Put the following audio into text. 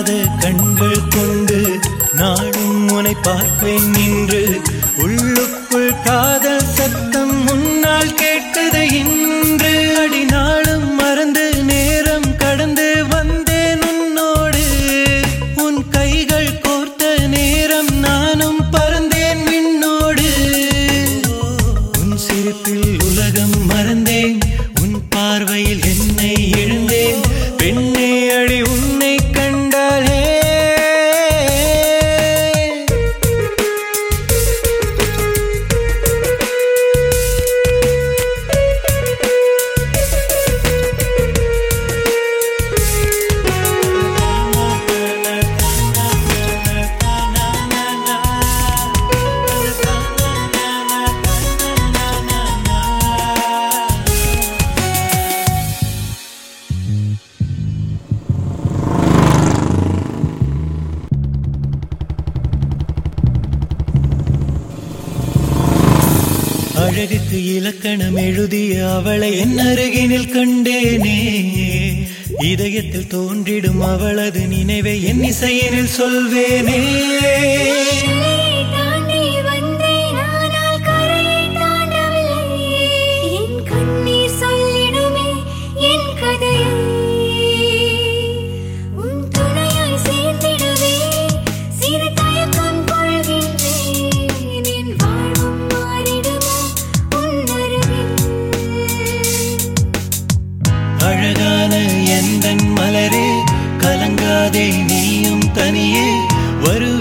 காணாத கண்கள் கொண்டு நாளும் உனை பார்ப்பேன் நின்று உள்ளுக்குள் காதல் சத்தம் முன்னால் கேட்குது இன்று அடி நாளும் மறந்து நேரம் கடந்து வந்தேன் உன்னோடு உன் கைகள் கோர்த்த நேரம் நானும் பறந்தேன் விண்ணோடு உன் சிரிப்பில் உலகம் மறந்தேன் உன் பார்வையில் என்னை எழுந்தேன் பெண்ணே அடி உன்னை கண்டாலே அழகுக்கு இலக்கணம் எழுதிய அவளை என் அருகினில் கண்டேனே இதயத்தில் தோன்றிடும் அவளது நினைவை என் இசையினில் சொல்வேனே கரையை தாண்டி வந்தேன் ஆனால் கரையை தாண்டவில்லை என் கண்ணீர் சொல்லிடுமே என் கதையை உன் துணையாய் சேர்ந்திடவே சிறு தயக்கம் கொள்கின்றேன் என் வாழ்வும் மாறிடுமோ உன் அருகில் அழகான எந்தன் மலரே கலங்காதே நீயும் தனியே வருவே